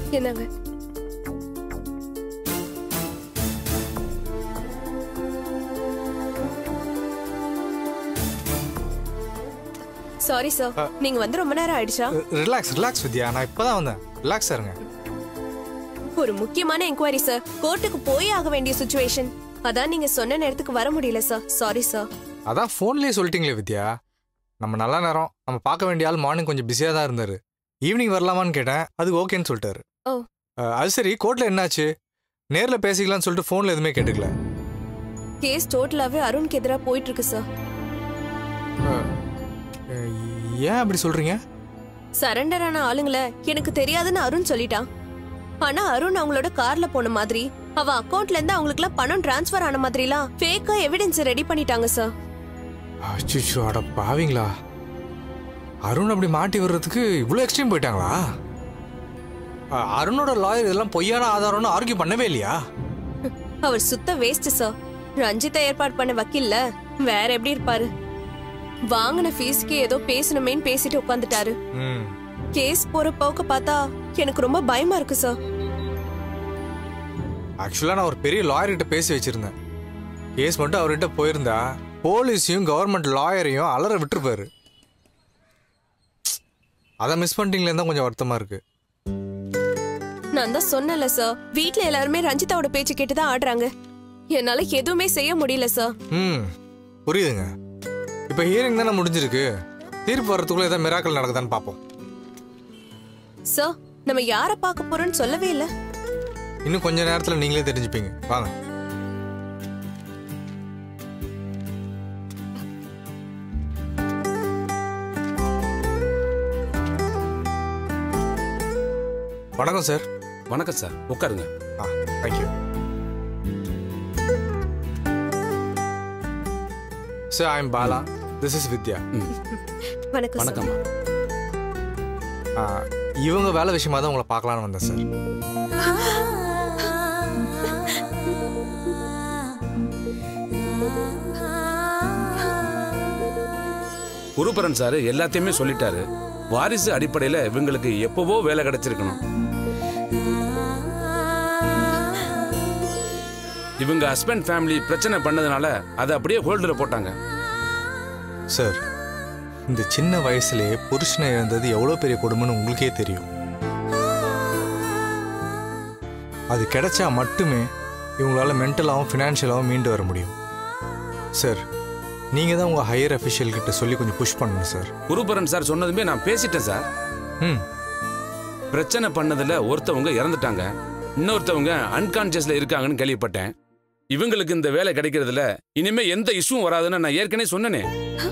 என்னங்க sorry sir நீங்க வந்து ரொம்ப நேரம் ஆயிடுச்சா ரிலாக்ஸ் ரிலாக்ஸ் வித்யா நான் இப்பதான் வந்தேன் ரிலாக்ஸா இருங்க ஒரு முக்கியமான என்கொயரி சார் கோர்ட்டுக்கு போயே ஆக வேண்டிய சுச்சுவேஷன் அதான் நீங்க சொன்ன நேரத்துக்கு வர முடியல சார் சாரி சார் அதான் ஃபோன்லேயே சொல்லிட்டீங்களே வித்யா நம்ம நல்ல நேரம் நம்ம பார்க்க வேண்டிய ஆள் மார்னிங் கொஞ்சம் பிஸியாக தான் இருந்தார் ஈவினிங் வரலாமான்னு கேட்டேன் அதுக்கு ஓகேன்னு சொல்லிட்டாரு ஓ. அஹ், அது சரி கோர்ட்டில் என்னாச்சு நேரில் பேசிக்கலாம்னு சொல்லிட்டு ஃபோனில் எதுவுமே கேட்டுக்கல கேஸ் டோட்டலாவே அருண்க்கு எதிராக போயிட்டு இருக்கு சார் அஹ், ஏன் அப்படி சொல்கிறீங்க சரண்டர் ஆன ஆளுங்கள எனக்கு தெரியாதுன்னு அருண் சொல்லிட்டான் ஆனா அருண் அவங்களோட கார்ல போன மாதிரி அவ அக்கவுண்ட்ல இருந்து அவங்களுக்குலாம் பணம் டிரான்ஸ்ஃபர் ஆன மாதிரிலாம் ஃபேக்கா எவிடன்ஸ் ரெடி பண்ணிட்டாங்க சார் அச்சிச்சோ அட பாவீங்களா அருண் அப்படி மாட்டி வர்றதுக்கு இவ்வளோ எக்ஸ்ட்ரீம் போயிட்டாங்களா அஹ், அருணோட லாயர் இதெல்லாம் பொய்யான ஆதாரம்னு ஆர்கியூ பண்ணவே இல்லையா அவர் சுத்த வேஸ்ட் சார் ரஞ்சிதா ஏற்பாடு பண்ண வக்கீல்ல வேற எப்படி இருப்பாரு வாங்கின ஃபீஸ்க்கு ஏதோ பேசணுமேன்னு பேசிட்டு உட்காந்துட்டாரு ம் கேஸ் போற போக்க பார்த்தா எனக்கு ரொம்ப பயமா இருக்கு சார் ஆக்சுவலாக நான் ஒரு பெரிய லாயர்கிட்ட பேசி வச்சிருந்தேன் கேஸ் மட்டும் அவர்கிட்ட போயிருந்தா போலீஸையும் கவர்மெண்ட் லாயரையும் அலற விட்டுருப்பாரு அதை மிஸ் பண்ணிட்டீங்களே தான் கொஞ்சம் வருத்தமா இருக்கு நான் தான் சொன்னல சார் வீட்ல எல்லாருமே ரஞ்சிதாவோட பேச்சு கேட்டு தான் ஆடுறாங்க என்னால எதுவுமே செய்ய முடியல சார் ம் புரியுதுங்க இப்போ ஹியரிங் தானே முடிஞ்சிருக்கு தீர்ப்பு வர்றதுக்குள்ள ஏதாவது மிராக்கள் நடக்குதான்னு பார்ப்போம் சார் நம்ம யார பார்க்க போறோம்னு சொல்லவே இல்ல இன்னும் கொஞ்ச நேரத்தில் நீங்களே தெரிஞ்சுப்பீங்க வாங்க வணக்கம் சார் வணக்கம் சார் உட்காருங்க ஆ thank you sir I am Bala this is Vidya வணக்கம் சார் வணக்கம்மா ஆ, இவங்க வேலை விஷயமா தான் உங்களை பார்க்கலான்னு வந்தேன் சார் குருபரன் சார் எல்லாத்தையுமே சொல்லிட்டாரு வாரிசு அடிப்படையில இவங்களுக்கு எப்பவோ வேலை கிடைச்சிருக்கணும் இவங்க ஹஸ்பண்ட் ஃபேமிலி பிரச்சனை பண்ணதுனால அதை அப்படியே ஹோல்டர்ல போட்டாங்க சார் இந்த சின்ன வயசுலயே புருஷனை இழந்தது எவ்வளோ பெரிய கொடுமைன்னு உங்களுக்கே தெரியும் அது கிடைச்சா மட்டுமே இவங்களால மென்டலாகவும் ஃபினான்ஷியலாகவும் மீண்டு வர முடியும் சார் நீங்கள் தான் உங்கள் ஹையர் அஃபிஷியல் கிட்ட சொல்லி கொஞ்சம் புஷ் பண்ணணும் சார் குருபரன் சார் சொன்னதுமே நான் பேசிட்டேன் சார் ம் பிரச்சனை பண்ணதுல ஒருத்தவங்க இறந்துட்டாங்க இன்னொருத்தவங்க அன்கான்சியஸ்ல இருக்காங்கன்னு கேள்விப்பட்டேன் இவங்களுக்கு இந்த வேலை கிடைக்கிறதுல இனிமே எந்த இஷ்யூவும் வராதுன்னு நான் ஏற்கனவே சொன்னனே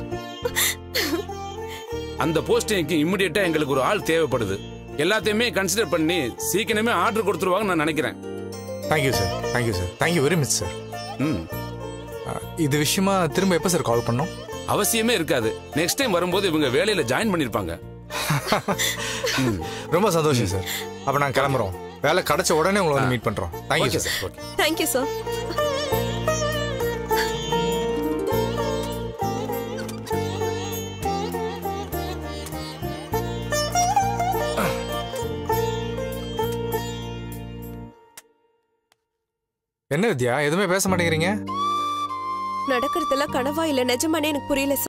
அந்த போஸ்டிங்க்கு இம்மிடியட்டா எங்களுக்கு ஒரு ஆள் தேவைப்படுது எல்லாத்தையுமே கன்சிடர் பண்ணி சீக்கிரமே ஆர்டர் கொடுத்துருவாங்கன்னு நான் நினைக்கிறேன் thank you sir thank you sir thank you very much sir ம் இது விஷயமா திரும்ப எப்போ சார் கால் பண்ணோம் அவசியமே இருக்காது நெக்ஸ்ட் டைம் வரும்போது இவங்க வேலையில ஜாயின் பண்ணிருப்பாங்க ரொம்ப சந்தோஷம் சார் அப்போ நாங்கள் கிளம்புறோம் வேலை கிடைச்ச உடனே உங்களை வந்து மீட் பண்ணுறோம் thank you okay sir sir okay thank you sir என்ன வித்யா எதுவுமே பேச மாட்டேங்கிறீங்க நடக்கிறதெல்லாம் கனவா இல்ல நிஜமானே எனக்கு புரியல